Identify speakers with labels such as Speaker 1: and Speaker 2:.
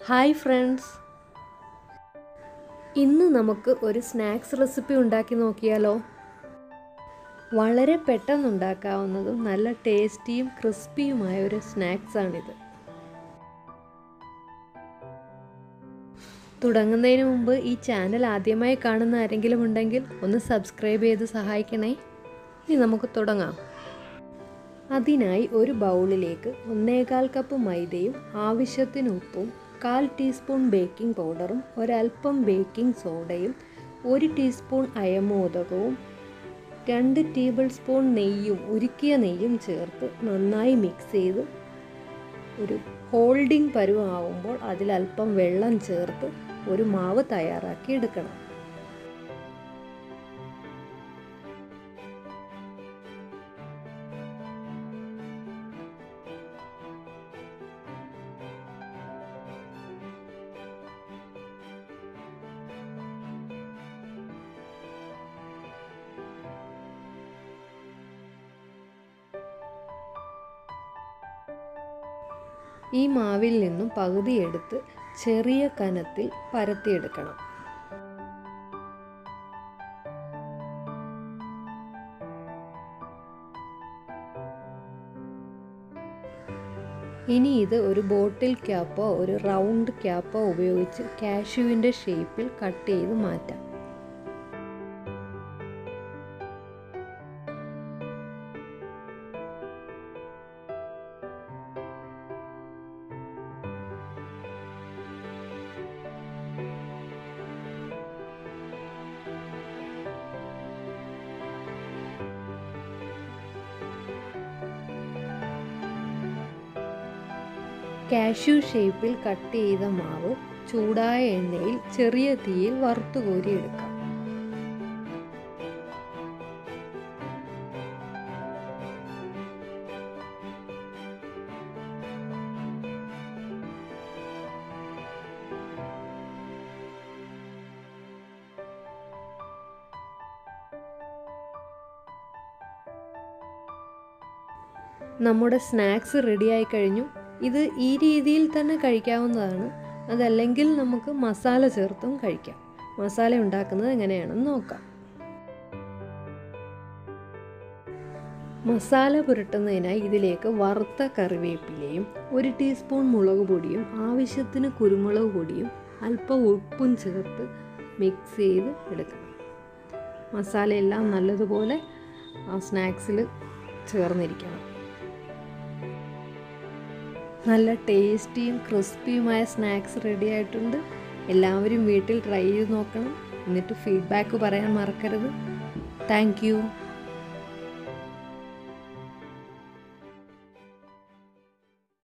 Speaker 1: hi friends ഇന്ന് നമുക്ക് ഒരു സ്നാക്സ് റെസിപ്പി ഉണ്ടാക്കി നോക്കിയാലോ വളരെ പെട്ടെന്ന് ഉണ്ടാക്കാവുന്നതും നല്ല ടേസ്റ്റിയും ക്രിസ്പിയുമായ ഒരു സ്നാക്സാണിത് തുടങ്ങുന്നതിന് മുമ്പ് ഈ ചാനൽ ആദ്യമായി കാണുന്ന ആരെങ്കിലും ഉണ്ടെങ്കിൽ ഒന്ന് സബ്സ്ക്രൈബ് ചെയ്ത് സഹായിക്കണേ ഇനി നമുക്ക് തുടങ്ങാം അതിനായി ഒരു ബൗളിലേക്ക് ഒന്നേകാൽ കപ്പ് മൈദയും ആവശ്യത്തിന് ഉപ്പും കാൽ ടീസ്പൂൺ ബേക്കിംഗ് പൗഡറും ഒരൽപ്പം ബേക്കിംഗ് സോഡയും ഒരു ടീസ്പൂൺ അയമോദകവും രണ്ട് ടേബിൾ സ്പൂൺ നെയ്യും ഉരുക്കിയ നെയ്യും ചേർത്ത് നന്നായി മിക്സ് ചെയ്ത് ഒരു ഹോൾഡിംഗ് പരുവാകുമ്പോൾ അതിലൽപ്പം വെള്ളം ചേർത്ത് ഒരു മാവ് തയ്യാറാക്കി എടുക്കണം ഈ മാവിൽ നിന്നും പകുതി എടുത്ത് ചെറിയ കനത്തിൽ പരത്തിയെടുക്കണം ഇനി ഇത് ഒരു ബോട്ടിൽ ക്യാപ്പോ ഒരു റൗണ്ട് ക്യാപ്പോ ഉപയോഗിച്ച് കാഷ്യൂവിൻ്റെ ഷേപ്പിൽ കട്ട് ചെയ്ത് മാറ്റാം കാഷ്യൂ ഷേപ്പിൽ കട്ട് ചെയ്ത മാവ് ചൂടായ എണ്ണയിൽ ചെറിയ തീയിൽ വറുത്തു കോരിയെടുക്കാം നമ്മുടെ സ്നാക്സ് റെഡിയായി കഴിഞ്ഞു ഇത് ഈ രീതിയിൽ തന്നെ കഴിക്കാവുന്നതാണ് അതല്ലെങ്കിൽ നമുക്ക് മസാല ചേർത്തും കഴിക്കാം മസാല ഉണ്ടാക്കുന്നത് എങ്ങനെയാണെന്ന് നോക്കാം മസാല പുരട്ടുന്നതിനായി ഇതിലേക്ക് വറുത്ത കറിവേപ്പിലയും ഒരു ടീസ്പൂൺ മുളക് പൊടിയും ആവശ്യത്തിന് കുരുമുളക് പൊടിയും അല്പം ഉപ്പും ചേർത്ത് മിക്സ് ചെയ്ത് എടുക്കണം മസാലയെല്ലാം നല്ലതുപോലെ ആ സ്നാക്സിൽ ചേർന്നിരിക്കണം നല്ല ടേസ്റ്റിയും ക്രിസ്പിയുമായ സ്നാക്സ് റെഡി ആയിട്ടുണ്ട് എല്ലാവരും വീട്ടിൽ ട്രൈ ചെയ്ത് നോക്കണം എന്നിട്ട് ഫീഡ്ബാക്ക് പറയാൻ മറക്കരുത് താങ്ക്